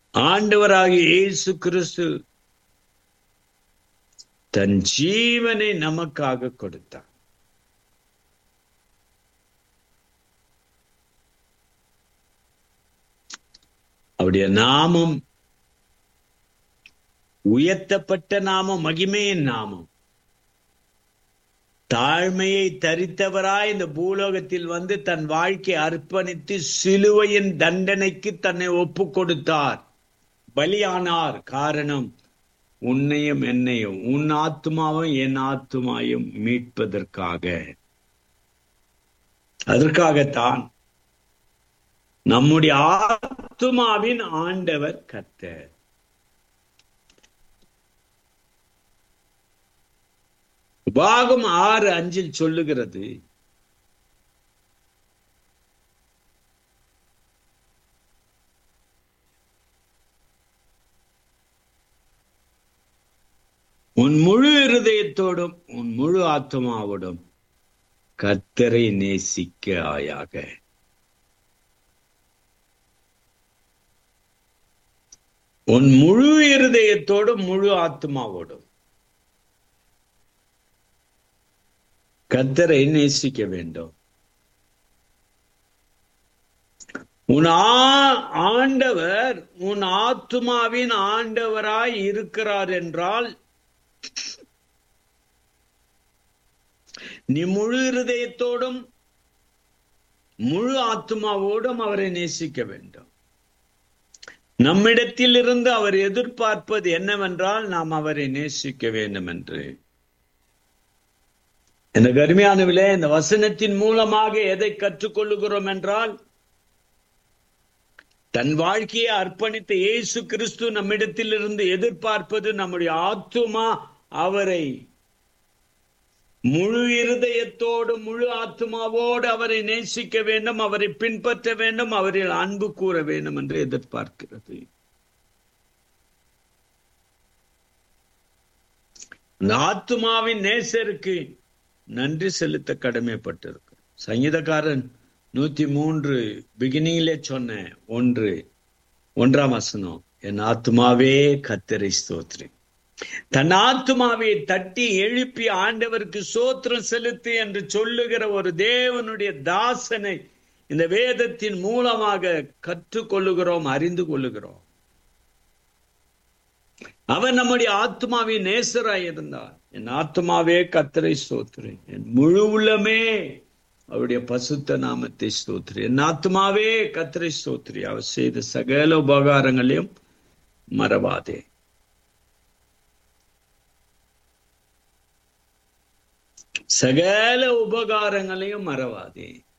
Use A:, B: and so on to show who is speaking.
A: ஆண்டவராகிய இயேசு கிறிஸ்து தன் ஜீவனை நமக்காக கொடுத்தார் அவருடைய நாமம் உயர்த்தப்பட்ட நாமம் மகிமையின் நாமம் தாழ்மையை தரித்தவராய் இந்த பூலோகத்தில் வந்து தன் வாழ்க்கை அர்ப்பணித்து சிலுவையின் தண்டனைக்கு தன்னை ஒப்பு கொடுத்தார் பலியானார் காரணம் உன்னையும் என்னையும் உன் ஆத்மாவும் என் ஆத்மாயும் மீட்பதற்காக அதற்காகத்தான் நம்முடைய ஆத்மாவின் ஆண்டவர் கர்த்தர் உபாகம் ஆறு அஞ்சில் சொல்லுகிறது உன் முழு இருதயத்தோடும் உன் முழு ஆத்மாவோடும் கர்த்தரை நேசிக்க ஆயாக உன் முழு இருதயத்தோடும் முழு ஆத்மாவோடும் கர்த்தரை நேசிக்க வேண்டும் உன் ஆ- ஆண்டவர் உன் ஆத்துமாவின் ஆண்டவராய் இருக்கிறார் என்றால் நீ முழு இருதயத்தோடும் முழு ஆத்மாவோடும் அவரை நேசிக்க வேண்டும் நம்மிடத்தில் இருந்து அவர் எதிர்பார்ப்பது என்னவென்றால் நாம் அவரை நேசிக்க வேண்டும் என்று இந்த கருமையானவிலே இந்த வசனத்தின் மூலமாக எதை கற்றுக்கொள்ளுகிறோம் என்றால் தன் வாழ்க்கையை அர்ப்பணித்த இயேசு கிறிஸ்து நம்மிடத்தில் இருந்து எதிர்பார்ப்பது நம்முடைய ஆத்துமா அவரை முழு இருதயத்தோடு முழு ஆத்மாவோடு அவரை நேசிக்க வேண்டும் அவரை பின்பற்ற வேண்டும் அவரில் அன்பு கூற வேண்டும் என்று எதிர்பார்க்கிறது அந்த ஆத்மாவின் நேசருக்கு நன்றி செலுத்த கடமைப்பட்டிருக்கு சங்கீதக்காரன் நூத்தி மூன்று பிகினிங்லே சொன்ன ஒன்று ஒன்றாம் வசனம் என் ஆத்மாவே கத்தரை ஸ்தோத்ரி தன் ஆத்மாவை தட்டி எழுப்பி ஆண்டவருக்கு சோத்திரம் செலுத்து என்று சொல்லுகிற ஒரு தேவனுடைய தாசனை இந்த வேதத்தின் மூலமாக கற்றுக்கொள்ளுகிறோம் அறிந்து கொள்ளுகிறோம் அவன் நம்முடைய ஆத்மாவின் நேசராய் இருந்தார் என் ஆத்மாவே கத்தரை ஸ்தோத்திரி என் முழு உள்ளமே அவருடைய பசுத்த நாமத்தை ஸ்தோத்திரி என் ஆத்மாவே கத்தரை ஸ்தோத்திரி அவர் செய்த சகல உபகாரங்களையும் மறவாதே சகல உபகாரங்களையும் மறவாதே